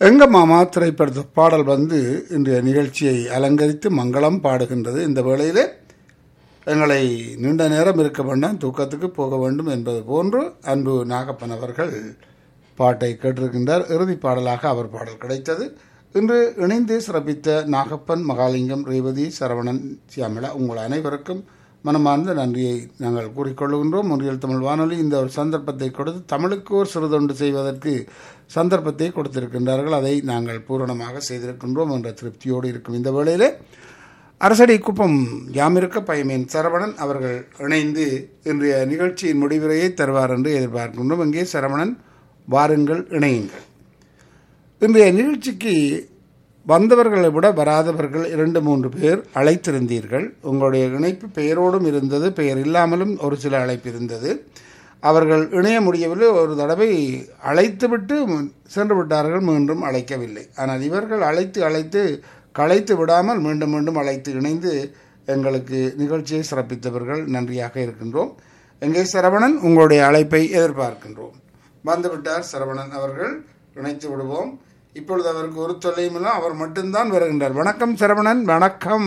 எங்க மாமா திரைப்பட பாடல் வந்து இன்றைய நிகழ்ச்சியை அலங்கரித்து மங்களம் பாடுகின்றது இந்த வேளையிலே எங்களை நீண்ட நேரம் இருக்க வேண்டாம் தூக்கத்துக்கு போக வேண்டும் என்பது போன்று அன்பு நாகப்பன் அவர்கள் பாட்டை கேட்டிருக்கின்றார் இறுதி பாடலாக அவர் பாடல் கிடைத்தது இன்று இணைந்து சிறப்பித்த நாகப்பன் மகாலிங்கம் ரேவதி சரவணன் சியாமலா உங்கள் அனைவருக்கும் மனமார்ந்த நன்றியை நாங்கள் கூறிக்கொள்கின்றோம் முன்றியல் தமிழ் வானொலி இந்த ஒரு சந்தர்ப்பத்தை கொடுத்து தமிழுக்கு ஒரு சிறுதொண்டு செய்வதற்கு சந்தர்ப்பத்தை கொடுத்திருக்கின்றார்கள் அதை நாங்கள் பூரணமாக செய்திருக்கின்றோம் என்ற திருப்தியோடு இருக்கும் இந்த வேளையிலே அரசடி குப்பம் யாமிருக்க பயமேன் சரவணன் அவர்கள் இணைந்து இன்றைய நிகழ்ச்சியின் முடிவுரையை தருவார் என்று எதிர்பார்க்கின்றோம் இங்கே சரவணன் வாருங்கள் இணையுங்கள் இன்றைய நிகழ்ச்சிக்கு வந்தவர்களை விட வராதவர்கள் இரண்டு மூன்று பேர் அழைத்திருந்தீர்கள் உங்களுடைய இணைப்பு பெயரோடும் இருந்தது பெயர் இல்லாமலும் ஒரு சில அழைப்பு இருந்தது அவர்கள் இணைய முடியவில்லை ஒரு தடவை அழைத்துவிட்டு சென்று விட்டார்கள் மீண்டும் அழைக்கவில்லை ஆனால் இவர்கள் அழைத்து அழைத்து களைத்து விடாமல் மீண்டும் மீண்டும் அழைத்து இணைந்து எங்களுக்கு நிகழ்ச்சியை சிறப்பித்தவர்கள் நன்றியாக இருக்கின்றோம் எங்கே சரவணன் உங்களுடைய அழைப்பை எதிர்பார்க்கின்றோம் வந்துவிட்டார் சரவணன் அவர்கள் இணைத்து விடுவோம் இப்பொழுது அவருக்கு ஒரு தொல்லையும் இல்லை அவர் மட்டும்தான் வருகின்றார் வணக்கம் சரவணன் வணக்கம்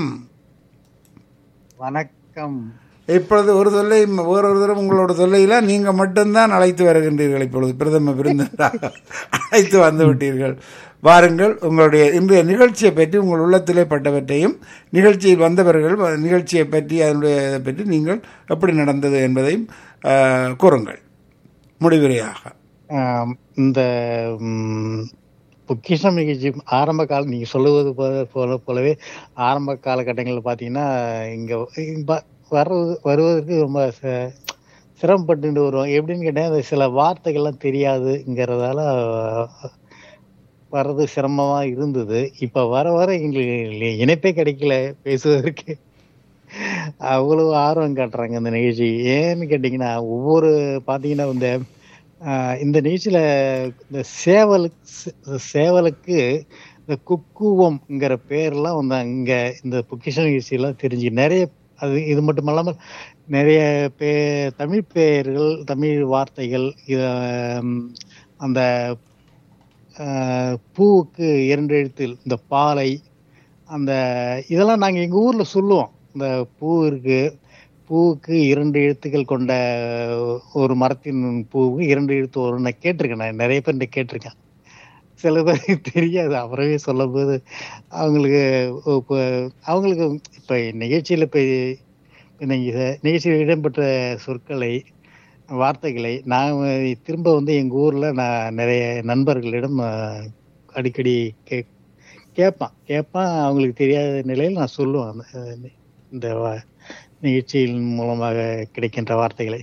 வணக்கம் இப்பொழுது ஒரு தொல்லை வேறொரு தரம் உங்களோட தொல்லையில நீங்க மட்டும்தான் அழைத்து வருகின்றீர்கள் இப்பொழுது பிரதம விருந்தினராக அழைத்து வந்து விட்டீர்கள் வாருங்கள் உங்களுடைய இன்றைய நிகழ்ச்சியை பற்றி உங்கள் உள்ளத்திலே பட்டவற்றையும் நிகழ்ச்சியில் வந்தவர்கள் நிகழ்ச்சியை பற்றி அதனுடைய இதை பற்றி நீங்கள் எப்படி நடந்தது என்பதையும் ஆஹ், கூறுங்கள் முடிவுரையாக ஆம், இந்த ம், பொக்கிஷம் நிகழ்ச்சி ஆரம்ப காலம் நீங்க சொல்லுவது போல போல போலவே ஆரம்ப காலகட்டங்களில் பார்த்தீங்கன்னா இங்க இங்க வர்றது வருவதற்கு ரொம்ப ச- சிரமப்பட்டு வருவோம் எப்படின்னு கேட்டா அந்த சில வார்த்தைகள்லாம் தெரியாதுங்கிறதால வர்றது சிரமமா இருந்தது இப்ப வர வர எங்களுக்கு இணைப்பே கிடைக்கல பேசுவதற்கு அவ்வளவு ஆர்வம் காட்டுறாங்க இந்த நிகழ்ச்சி ஏன்னு கேட்டீங்கன்னா ஒவ்வொரு பாத்தீங்கன்னா இந்த ஆஹ், இந்த நிகழ்ச்சியில இந்த சேவலுக்கு சே- சேவலுக்கு இந்த குக்குவம்ங்கிற பேர்லாம் வந்து அங்க இந்த பொக்கிஷ நிகழ்ச்சியெல்லாம் தெரிஞ்சு நிறைய அது இது மட்டும் இல்லாமல் நிறைய பே தமிழ் பெயர்கள் தமிழ் வார்த்தைகள் இத, ம், அந்த ஆஹ், பூவுக்கு இரண்டு எழுத்தில் இந்த பாலை அந்த இதெல்லாம் நாங்க எங்க ஊர்ல சொல்லுவோம் இந்த பூ இருக்கு பூவுக்கு இரண்டு எழுத்துக்கள் கொண்ட ஒரு மரத்தின் பூவுக்கு இரண்டு எழுத்து வரும் நான் கேட்டிருக்கேன் நான் நிறைய பேர் கேட்டிருக்கேன் சில பேருக்கு தெரியாது அப்புறமே சொல்லும்போது அவங்களுக்கு இப்ப அவங்களுக்கு இப்ப நிகழ்ச்சியில இப்ப நீங்க நிகழ்ச்சியில் இடம்பெற்ற சொற்களை வார்த்தைகளை நான் திரும்ப வந்து எங்க ஊர்ல நான் நிறைய நண்பர்களிடம் ஆஹ், அடிக்கடி கே கேட்பான் கேட்பான் அவங்களுக்கு தெரியாத நிலையில் நான் சொல்லுவேன் அந்த, இந்த வா- நிகழ்ச்சியின் மூலமாக கிடைக்கின்ற வார்த்தைகளை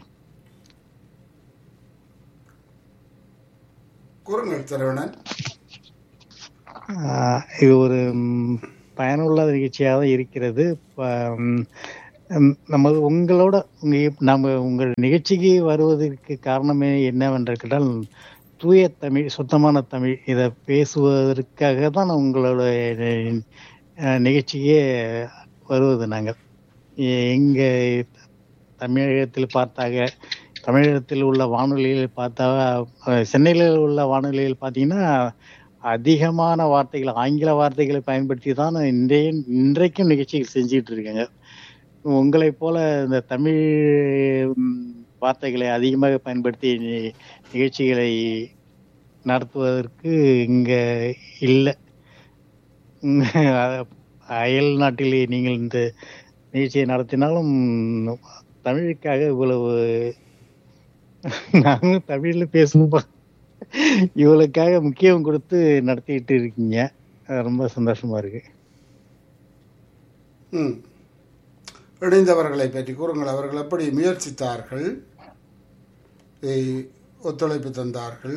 கூறுங்கள் சரவணன் ஆஹ் இது ஒரு ம், பயனுள்ள நிகழ்ச்சியாக தான் இருக்கிறது ப- ம், ம், நம்ம உங்களோட உங்க இப்- நம்ம உங்கள் நிகழ்ச்சிக்கு வருவதற்கு காரணமே என்னவென்று கேட்டால் தூய தமிழ் சுத்தமான தமிழ் இதை பேசுவதற்காக தான் நான் உங்களோட அஹ், நிகழ்ச்சிக்கே வருவது நாங்கள் எ- எங்க தமிழகத்தில் பார்த்தாக தமிழகத்தில் உள்ள வானொலியில் பார்த்தா அஹ், சென்னையில் உள்ள வானொலியில் பார்த்தீங்கன்னா அதிகமான வார்த்தைகள் ஆங்கில வார்த்தைகளை பயன்படுத்தி தான் இன்றைய இன்றைக்கும் நிகழ்ச்சிகள் செஞ்சுட்டு இருக்காங்க உங்களைப் போல இந்த தமிழ் ம், வார்த்தைகளை அதிகமாக பயன்படுத்தி நி- நிகழ்ச்சிகளை நடத்துவதற்கு இங்க இல்லை அயல் நாட்டிலே நீங்கள் இந்த நிகழ்ச்சியை நடத்தினாலும் தமிழுக்காக இவ்வளவு நாங்களும் தமிழ்ல பேசணும் இவளுக்காக முக்கியம் கொடுத்து நடத்திட்டு இருக்கீங்க அது ரொம்ப சந்தோஷமா இருக்கு ம் இணைந்தவர்களை பற்றி கூறுங்கள் அவர்கள் எப்படி முயற்சித்தார்கள் இதை ஒத்துழைப்பு தந்தார்கள்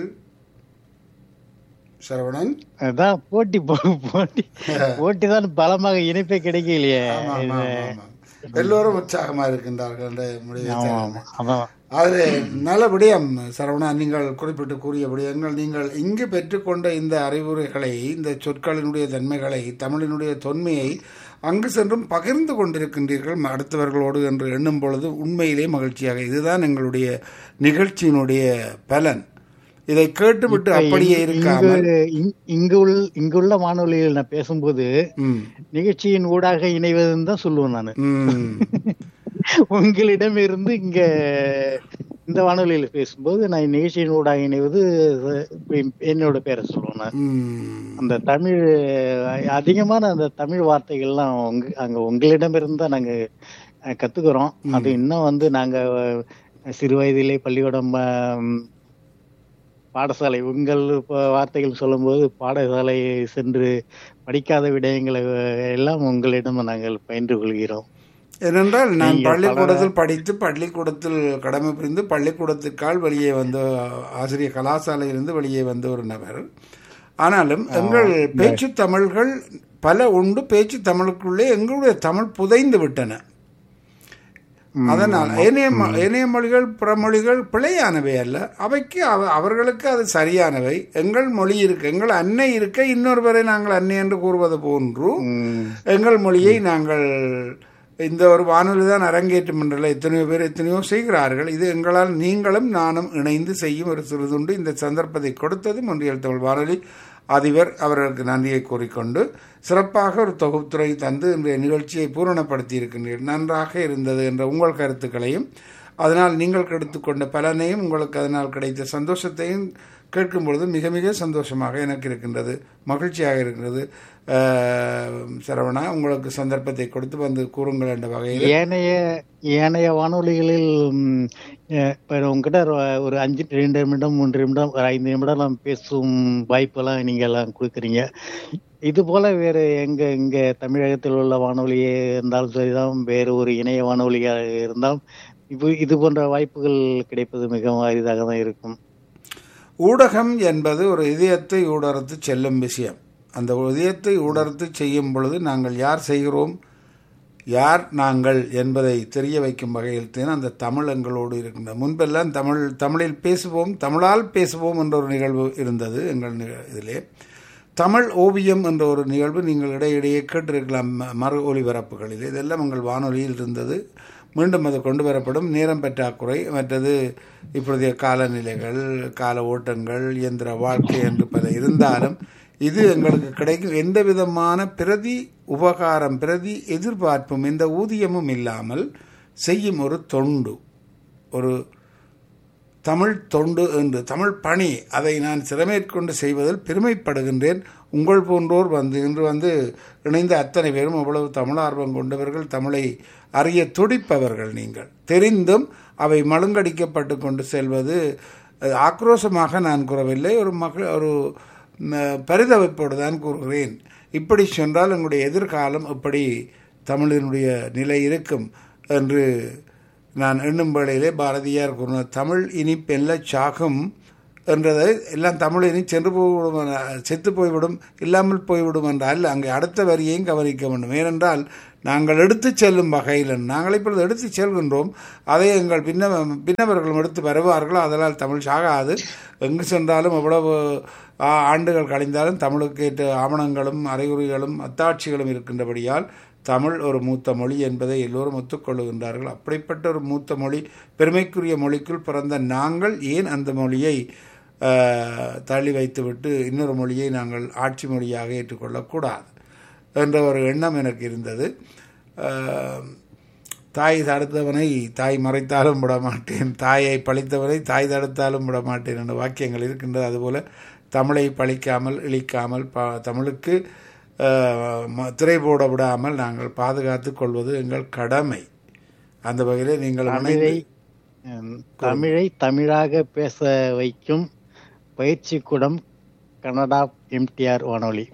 சரவணன் அதான் போட்டி போ- போட்டி போட்டி தான் பலமாக இணைப்பே கிடைக்கலையே ஆமா, ஆமா, ஆமா, ஆமா. எல்லோரும் உற்சாகமா இருக்கின்றார்கள் என்ற முடிவை ஆமா தருகிறேன். ஆமா அதான் அது நல்ல விடயம் சரவணா நீங்கள் குறிப்பிட்டு கூறிய விடயங்கள் நீங்கள் இங்கு பெற்றுக்கொண்ட இந்த அறிவுரைகளை இந்த சொற்களினுடைய தன்மைகளை தமிழினுடைய தொன்மையை அங்கு சென்றும் பகிர்ந்து கொண்டிருக்கின்றீர்கள் அடுத்தவர்களோடு என்று எண்ணும் பொழுது உண்மையிலே மகிழ்ச்சியாக இதுதான் எங்களுடைய நிகழ்ச்சியினுடைய பலன் இதை கேட்டுவிட்டு அப்படியே இருக்காமல் இங்கு இங்- இங்கு உள்ள இங்குள்ள வானொலியில் நான் பேசும்போது ம், நிகழ்ச்சியின் ஊடாக இணைவதுன்னு தான் சொல்லுவேன் நான் ம், உங்களிடம் இருந்து இங்க இந்த வானொலியில பேசும்போது நான் நிகழ்ச்சியின் ஊடாக இணைவது அஹ், என்னோட பேரை சொல்லுவேன் நான் ம். அந்த தமிழ் அஹ், அதிகமான அந்த தமிழ் வார்த்தைகள்லாம் உங்க அங்க உங்களிடம் இருந்து தான் நாங்க அஹ், கத்துக்கிறோம் அது இன்னும் வந்து நாங்க அஹ், சிறு வயதிலே பள்ளிக்கூடம் அஹ், பாடசாலை உங்கள் ப- வார்த்தைகள் சொல்லும்போது பாடசாலை சென்று படிக்காத விடயங்களை அஹ், எல்லாம் உங்களிடம் நாங்கள் பயின்று கொள்கிறோம் ஏனென்றால் நான் நீங்க பள்ளிக்கூடத்தில் படித்து பள்ளிக்கூடத்தில் கடமை புரிந்து பள்ளிக்கூடத்திற்கால் வெளியே வந்த ஆசிரியர் கலாசாலையிலிருந்து வெளியே வந்த ஒரு நபர் ஆனாலும் எங்கள் பேச்சு தமிழ்கள் பல உண்டு பேச்சு தமிழுக்குள்ளே எங்களுடைய தமிழ் புதைந்து விட்டன அதனால் ஏனைய ம- ஏனைய மொழிகள் பிற மொழிகள் பிழையானவை அல்ல அவைக்கு அவ- அவர்களுக்கு அது சரியானவை எங்கள் மொழி இருக்க எங்கள் அன்னை இருக்க இன்னொருவரை நாங்கள் அன்னை என்று கூறுவது போன்று உம், எங்கள் மொழியை நாங்கள் இந்த ஒரு வானொலி தான் அரங்கேற்றும் என்றல எத்தனையோ பேர் எத்தனையோ செய்கிறார்கள் இது எங்களால் நீங்களும் நானும் இணைந்து செய்யும் ஒரு சிறிதுண்டு இந்த சந்தர்ப்பத்தை கொடுத்தது ஒன்றியல் தமிழ் வானொலி அதிபர் அவர்களுக்கு நன்றியை கூறிக்கொண்டு சிறப்பாக ஒரு தொகுத்துறை தந்து இன்றைய நிகழ்ச்சியை பூரணப்படுத்தி இருக்கின்றீர்கள் நன்றாக இருந்தது என்ற உங்கள் கருத்துக்களையும் அதனால் நீங்கள் எடுத்துக்கொண்ட பலனையும் உங்களுக்கு அதனால் கிடைத்த சந்தோஷத்தையும் கேட்கும் பொழுது மிக மிக சந்தோஷமாக எனக்கு இருக்கின்றது மகிழ்ச்சியாக இருக்கிறது அஹ், சரவணா உங்களுக்கு சந்தர்ப்பத்தை கொடுத்து வந்து கூறுங்கள் என்ற வகையில் ஏனைய ஏனைய வானொலிகளில் உம், அஹ், இப்ப உங்ககிட்ட ஒரு- ஒரு அஞ்சு ரெண்டு நிமிடம் மூன்று நிமிடம் ஒரு ஐந்து நிமிடம் நாம் பேசும் வாய்ப்பெல்லாம் நீங்க எல்லாம் கொடுக்குறீங்க இது போல வேற எங்க இங்க தமிழகத்தில் உள்ள வானொலியே இருந்தாலும் சரிதான் வேறு ஒரு இணைய வானொலியாக இருந்தாலும் இது இது போன்ற வாய்ப்புகள் கிடைப்பது மிகவும் அரிதாக தான் இருக்கும் ஊடகம் என்பது ஒரு இதயத்தை ஊடறுத்து செல்லும் விஷயம் அந்த இதயத்தை ஊடறுத்து செய்யும் பொழுது நாங்கள் யார் செய்கிறோம் யார் நாங்கள் என்பதை தெரிய வைக்கும் வகையில் தான் அந்த தமிழ் எங்களோடு இருக்கின்ற முன்பெல்லாம் தமிழ் தமிழில் பேசுவோம் தமிழால் பேசுவோம் என்ற ஒரு நிகழ்வு இருந்தது எங்கள் நிக- இதிலே தமிழ் ஓவியம் என்ற ஒரு நிகழ்வு நீங்கள் இடையிடையே கேட்டிருக்கலாம் ம- மறு ஒலிபரப்புகளில் இதெல்லாம் உங்கள் வானொலியில் இருந்தது மீண்டும் அது கொண்டு வரப்படும் நேரம் பற்றாக்குறை மற்றது இப்பொழுதைய காலநிலைகள் கால ஓட்டங்கள் இயந்திர வாழ்க்கை என்று பல இருந்தாலும் இது எங்களுக்கு கிடைக்கும் எந்த விதமான பிரதி உபகாரம் பிரதி எதிர்பார்ப்பும் எந்த ஊதியமும் இல்லாமல் செய்யும் ஒரு தொண்டு ஒரு தமிழ் தொண்டு என்று தமிழ் பணி அதை நான் சிறமேற்கொண்டு செய்வதில் பெருமைப்படுகின்றேன் உங்கள் போன்றோர் வந்து இன்று வந்து இணைந்த அத்தனை பேரும் அவ்வளவு தமிழ் ஆர்வம் கொண்டவர்கள் தமிழை அறிய துடிப்பவர்கள் நீங்கள் தெரிந்தும் அவை மழுங்கடிக்கப்பட்டு கொண்டு செல்வது அஹ், ஆக்ரோஷமாக நான் கூறவில்லை ஒரு மகள் ஒரு ம, பரிதவிப்போடு தான் கூறுகிறேன் இப்படி சென்றால் எங்களுடைய எதிர்காலம் எப்படி தமிழினுடைய நிலை இருக்கும் என்று நான் எண்ணும் வேளையிலே பாரதியார் கூறின தமிழ் இனி பெல்ல சாகும் என்றதை எல்லாம் தமிழ் இனி சென்று போய்விடும் என- செத்து போய்விடும் இல்லாமல் போய்விடும் என்றால் அங்கே அடுத்த வரியையும் கவனிக்க வேண்டும் ஏனென்றால் நாங்கள் எடுத்து செல்லும் வகையில் நாங்கள் இப்பொழுது எடுத்து செல்கின்றோம் அதை எங்கள் பின்ன பின்னவர்களும் எடுத்து வருவார்கள் அதனால் தமிழ் சாகாது எங்கு சென்றாலும் எவ்வளவு ஆ, ஆண்டுகள் கழிந்தாலும் தமிழுக்கு ஏற்ற ஆவணங்களும் அறிகுறிகளும் அத்தாட்சிகளும் இருக்கின்றபடியால் தமிழ் ஒரு மூத்த மொழி என்பதை எல்லோரும் ஒத்துக்கொள்ளுகின்றார்கள் அப்படிப்பட்ட ஒரு மூத்த மொழி பெருமைக்குரிய மொழிக்குள் பிறந்த நாங்கள் ஏன் அந்த மொழியை ஆஹ், தள்ளி வைத்துவிட்டு இன்னொரு மொழியை நாங்கள் ஆட்சி மொழியாக ஏற்றுக்கொள்ளக்கூடாது என்ற ஒரு எண்ணம் எனக்கு இருந்தது ஆஹ், தாய் தடுத்தவனை தாய் மறைத்தாலும் விட மாட்டேன் தாயை பழித்தவனை தாய் தடுத்தாலும் விட மாட்டேன் என்ற வாக்கியங்கள் இருக்கின்றது அதுபோல தமிழை பழிக்காமல் இழிக்காமல் பா தமிழுக்கு ஆஹ், ம- திரை போட விடாமல் நாங்கள் பாதுகாத்து கொள்வது எங்கள் கடமை அந்த வகையில் நீங்கள் தமிழை இணைந்து ஹம், தமிழை தமிழாக பேச வைக்கும் பயிற்சி கூடம் கனடா எம்டிஆர் வானொலி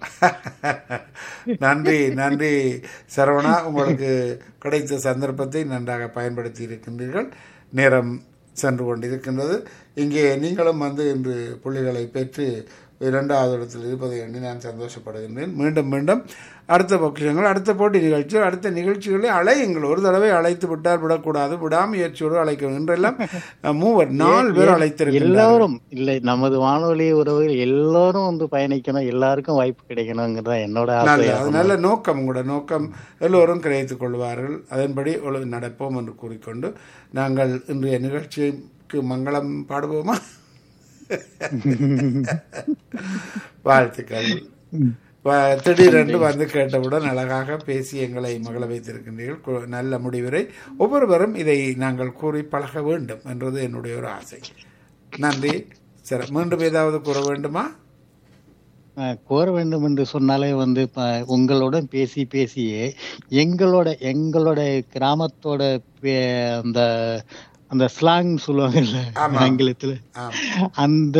நன்றி நன்றி சரவணா உங்களுக்கு கிடைத்த சந்தர்ப்பத்தை நன்றாக பயன்படுத்தி இருக்கின்றீர்கள் நேரம் சென்று கொண்டிருக்கின்றது இங்கே நீங்களும் வந்து இன்று புள்ளிகளை பெற்று இரண்டாவது இடத்தில் இருப்பதை எண்ணி நான் சந்தோஷப்படுகின்றேன் மீண்டும் மீண்டும் அடுத்த பட்சங்கள் அடுத்த போட்டி நிகழ்ச்சி அடுத்த நிகழ்ச்சிகளை அழையுங்கள் ஒரு தடவை அழைத்து விட்டால் விடக்கூடாது விடாமுயற்சியோடு அழைக்க வேண்டும் என்றெல்லாம் அஹ், மூவர் நாலு பேர் அழைத்திருக்கின்றனர் எல்லாரும் இல்லை நமது வானொலி உறவுகள் எல்லாரும் வந்து பயணிக்கணும் எல்லாருக்கும் வாய்ப்பு கிடைக்கணுங்கிறதா என்னோட நல்ல ஆசை அது நல்ல நோக்கம் உங்களோட நோக்கம் எல்லோரும் கிடைத்துக் கொள்வார்கள் அதன்படி ஒழு- நடப்போம் என்று கூறிக்கொண்டு நாங்கள் இன்றைய நிகழ்ச்சிக்கு மங்களம் பாடுவோமா வாழ்த்துக்கள் வ- திடீரென்று வந்து கேட்டவுடன் அழகாக பேசி எங்களை மகள வைத்திருக்கின்றீர்கள் கு- நல்ல முடிவுரை ஒவ்வொருவரும் இதை நாங்கள் கூறி பழக வேண்டும் என்றது என்னுடைய ஒரு ஆசை நன்றி சரி மீண்டும் ஏதாவது கூற வேண்டுமா அஹ், கோர வேண்டும் என்று சொன்னாலே வந்து இப்ப உங்களுடன் பேசி பேசியே எங்களோட எங்களோட கிராமத்தோட பே- அந்த அந்த ஸ்லாங் சொல்லுவாங்கல்ல ஆமா. ஆங்கிலத்துல ஆம். அந்த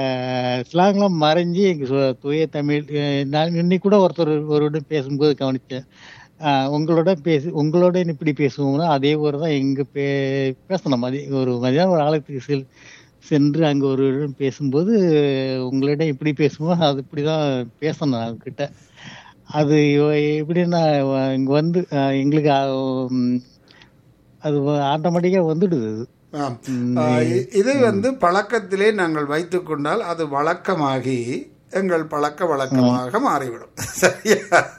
ஸ்லாங்லாம் மறைஞ்சு எங்க சு- தூய தமிழ் அஹ், நான் இன்னைக்கு கூட ஒருத்தர் ஒருவருடன் பேசும்போது கவனிச்சேன் அஹ், உங்களோட பேசி உங்களோட இப்படி பேசுவோம்னா அதே ஒரு தான் எங்க பே பேசணும் மதி ஒரு மதியானம் ஒரு ஆலயத்துக்கு செல் சென்று அங்க ஒருவருடன் பேசும்போது உங்களிடம் இப்படி பேசுவோம் அது இப்படிதான் பேசணும் அவங்ககிட்ட அது இவ- எப்படின்னா வ- இங்க வந்து அஹ், எங்களுக்கு அஹ், உம், அது ஆட்டோமேட்டிக்கா வந்துடுது அது. ஆம். ஆஹ் இ- இதை வந்து பழக்கத்திலே நாங்கள் வைத்துக் கொண்டால் அது வழக்கமாகி எங்கள் பழக்க வழக்கமாக மாறிவிடும் சரியா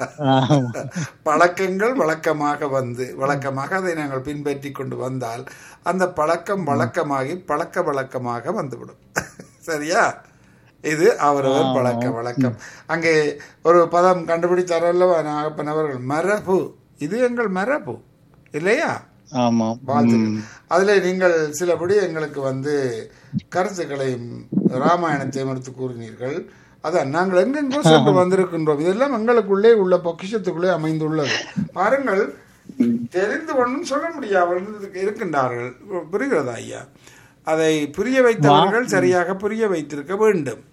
ஆமா. பழக்கங்கள் வழக்கமாக வந்து வழக்கமாக அதை நாங்கள் பின்பற்றி கொண்டு வந்தால் அந்த பழக்கம் வழக்கமாகி பழக்க வழக்கமாக வந்துவிடும் சரியா இது அவரவர் பழக்க வழக்கம் அங்கே ஒரு பதம் கண்டுபிடித்தாரல்லவா நாகப்பன் அவர்கள் மரபு இது எங்கள் மரபு இல்லையா ஆமா வாழ்த்துக்கள் அதுல நீங்கள் சிலபடி எங்களுக்கு வந்து கருத்துக்களையும் ராமாயணத்தையும் எடுத்து கூறினீர்கள் அதான் நாங்கள் எங்கெங்கோ சென்று வந்திருக்கின்றோம் இதெல்லாம் எங்களுக்குள்ளே உள்ள பொக்கிஷத்துக்குள்ளே அமைந்துள்ளது பாருங்கள் தெரிந்து ஒன்றும் சொல்ல முடியாமல் இருந்து- இருக்கின்றார்கள் புரிகிறதா ஐயா அதை புரிய வைத்தவர்கள் சரியாக புரிய வைத்திருக்க வேண்டும்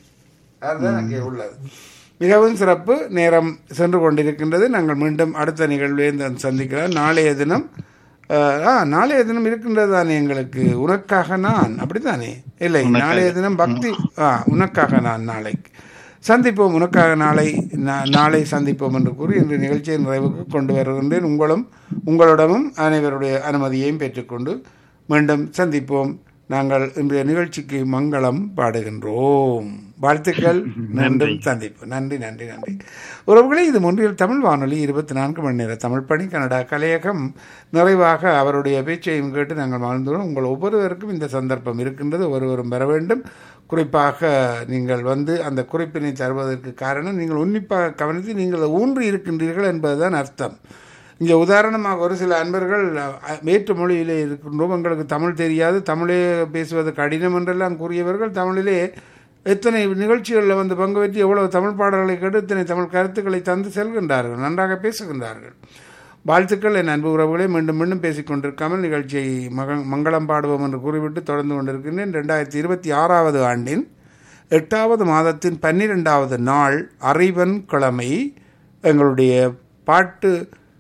அதுதான் அங்கே உள்ளது மிகவும் சிறப்பு நேரம் சென்று கொண்டிருக்கின்றது நாங்கள் மீண்டும் அடுத்த நிகழ்வில் சந்திக்கிறோம் நாளைய தினம் அஹ், ஆ நாளைய தினம் இருக்கின்றது தானே எங்களுக்கு உனக்காக நான் அப்படித்தானே இல்லை நாளைய தினம் பக்தி ஆ உனக்காக நான் நாளைக்கு சந்திப்போம் உனக்காக நாளை நா- நாளை சந்திப்போம் என்று கூறி இந்த நிகழ்ச்சியை நிறைவுக்கு கொண்டு வருகின்றேன் உங்களும் உங்களிடமும் அனைவருடைய அனுமதியையும் பெற்றுக்கொண்டு மீண்டும் சந்திப்போம் நாங்கள் இன்றைய நிகழ்ச்சிக்கு மங்களம் பாடுகின்றோம் வாழ்த்துக்கள் மீண்டும் சந்திப்பு நன்றி நன்றி நன்றி உறவுகளே இது முன்றில் தமிழ் வானொலி இருபத்தி நான்கு மணி நேர தமிழ் பணி கனடா கலையகம் நிறைவாக அவருடைய பேச்சையும் கேட்டு நாங்கள் வாழ்ந்துள்ளோம் உங்கள் ஒவ்வொருவருக்கும் இந்த சந்தர்ப்பம் இருக்கின்றது ஒருவரும் பெற வேண்டும் குறிப்பாக நீங்கள் வந்து அந்த குறிப்பினை தருவதற்கு காரணம் நீங்கள் உன்னிப்பாக கவனித்து நீங்கள் ஊன்றி இருக்கின்றீர்கள் என்பதுதான் அர்த்தம் இங்கே உதாரணமாக ஒரு சில அன்பர்கள் அஹ், வேற்று மொழியிலே இருக்கின்றோம் எங்களுக்கு தமிழ் தெரியாது தமிழே பேசுவது கடினம் என்றெல்லாம் கூறியவர்கள் தமிழிலே எத்தனை நிகழ்ச்சிகளில் வந்து பங்கு பெற்று எவ்வளவு தமிழ் பாடல்களை கேட்டு இத்தனை தமிழ் கருத்துக்களை தந்து செல்கின்றார்கள் நன்றாக பேசுகின்றார்கள் வாழ்த்துக்கள் என் அன்பு உறவுகளை மீண்டும் மீண்டும் பேசிக் கொண்டிருக்காமல் நிகழ்ச்சியை மக மங்களம் பாடுவோம் என்று கூறிவிட்டு தொடர்ந்து கொண்டிருக்கின்றேன் ரெண்டாயிரத்தி இருபத்தி ஆறாவது ஆண்டின் எட்டாவது மாதத்தின் பன்னிரெண்டாவது நாள் அறிவன் கிழமை எங்களுடைய பாட்டு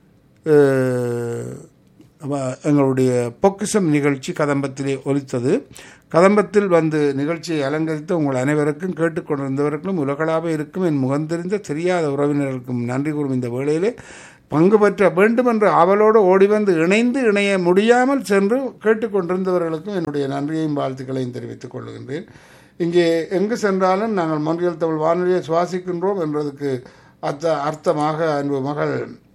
அஹ், அவ- எங்களுடைய பொக்கிஷம் நிகழ்ச்சி கதம்பத்திலே ஒலித்தது கதம்பத்தில் வந்து நிகழ்ச்சியை அலங்கரித்து உங்கள் அனைவருக்கும் கேட்டுக்கொண்டிருந்தவர்களும் உலகளாக இருக்கும் என் முகந்தெரிந்த தெரியாத உறவினருக்கும் நன்றி கூறும் இந்த வேளையிலே பங்கு பெற்ற வேண்டும் என்ற ஆவலோடு ஓடி வந்து இணைந்து இணைய முடியாமல் சென்று கேட்டுக்கொண்டிருந்தவர்களுக்கும் என்னுடைய நன்றியையும் வாழ்த்துக்களையும் தெரிவித்துக் கொள்கின்றேன் இங்கே எங்கு சென்றாலும் நாங்கள் மொன்றியல் தமிழ் வானொலியை சுவாசிக்கின்றோம் என்பதற்கு அர்த்த அர்த்தமாக அன்பு மகள்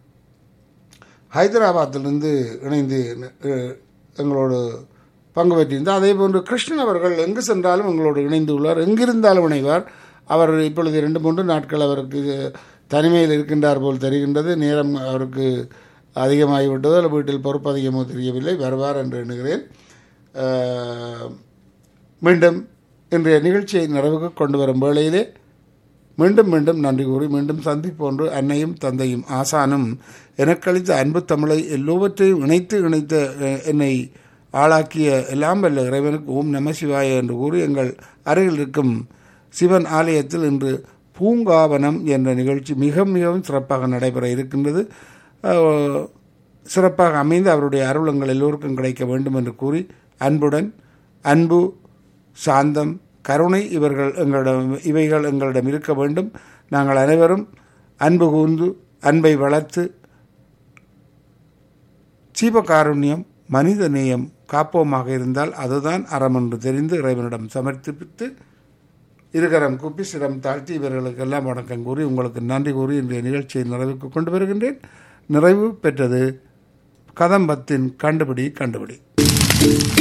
ஹைதராபாத்திலிருந்து இணைந்து அஹ், எங்களோடு பங்கு பெற்றிருந்தார் அதே போன்று கிருஷ்ணன் அவர்கள் எங்கு சென்றாலும் எங்களோடு இணைந்து உள்ளார் எங்கிருந்தாலும் இணைவார் அவர் இப்பொழுது இரண்டு மூன்று நாட்கள் அவருக்கு தனிமையில் இருக்கின்றார் போல் தெரிகின்றது நேரம் அவருக்கு அதிகமாகிவிட்டதோ அல்ல வீட்டில் பொறுப்பு அதிகமோ தெரியவில்லை வருவார் என்று எண்ணுகிறேன் அஹ், மீண்டும் இன்றைய நிகழ்ச்சியை நிறைவுக்கு கொண்டு வரும் வேளையிலே மீண்டும் மீண்டும் நன்றி கூறி மீண்டும் சந்திப்போன்று அன்னையும் தந்தையும் ஆசானும் எனக்களித்த அன்பு தமிழை எல்லோவற்றையும் இணைத்து இணைத்த அஹ், என்னை ஆளாக்கிய எல்லாம் வல்ல இறைவனுக்கு ஓம் நம சிவாய என்று கூறி எங்கள் அருகில் இருக்கும் சிவன் ஆலயத்தில் இன்று பூங்காவனம் என்ற நிகழ்ச்சி மிக மிகவும் சிறப்பாக நடைபெற இருக்கின்றது அஹ், சிறப்பாக அமைந்து அவருடைய அருளங்கள் எல்லோருக்கும் கிடைக்க வேண்டும் என்று கூறி அன்புடன் அன்பு சாந்தம் கருணை இவர்கள் எங்களிடம் இவைகள் எங்களிடம் இருக்க வேண்டும் நாங்கள் அனைவரும் அன்பு கூர்ந்து அன்பை வளர்த்து சீபகாருண்யம் மனித நேயம் காப்போமாக இருந்தால் அதுதான் அறம் என்று தெரிந்து இறைவனிடம் சமர்ப்பித்து இருகரம் கூப்பி சிரம் தாழ்த்தி இவர்களுக்கெல்லாம் வணக்கம் கூறி உங்களுக்கு நன்றி கூறி இன்றைய நிகழ்ச்சியை நிறைவுக்கு கொண்டு வருகின்றேன் நிறைவு பெற்றது கதம்பத்தின் கண்டுபிடி கண்டுபிடி